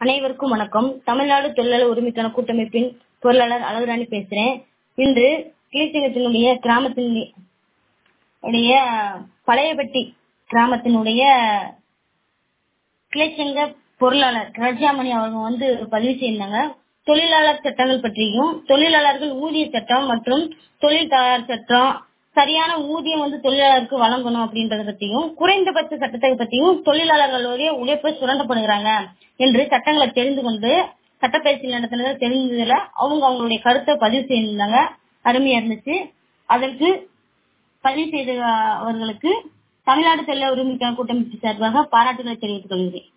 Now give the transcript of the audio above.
அனைவருக்கும் வணக்கம் தமிழ்நாடு தொழிலாளர் உரிமைக்கான கூட்டமைப்பின் பொருளாளர் அழகுராணி பேசுறேன் இன்று கிளிச்சங்கத்தினுடைய கிராமத்தின் உடைய பழையபட்டி கிராமத்தினுடைய கிளைச்சங்க பொருளாளர் ரஜாமணி அவங்க வந்து பதிவு செய்திருந்தாங்க தொழிலாளர் சட்டங்கள் பற்றியும் தொழிலாளர்கள் ஊதிய சட்டம் மற்றும் தொழில்தாளர் சட்டம் சரியான ஊதியம் வந்து தொழிலாளருக்கு வழங்கணும் அப்படின்றத பத்தியும் குறைந்தபட்ச சட்டத்தை பத்தியும் தொழிலாளர்களுடைய உழைப்பு சுரண்டப்படுகிறாங்க என்று சட்டங்களை தெரிந்து கொண்டு சட்டப்பயிற்சி நடத்தினதை தெரிஞ்சதுல அவங்க அவங்களுடைய கருத்தை பதிவு செய்திருந்தாங்க அருமையா இருந்துச்சு அதற்கு பதிவு செய்த அவர்களுக்கு தமிழ்நாடு தொழிலாளர் உரிமைக்கான கூட்டமைப்பு சார்பாக பாராட்டுகளை தெரிவித்துக் கொள்கிறேன்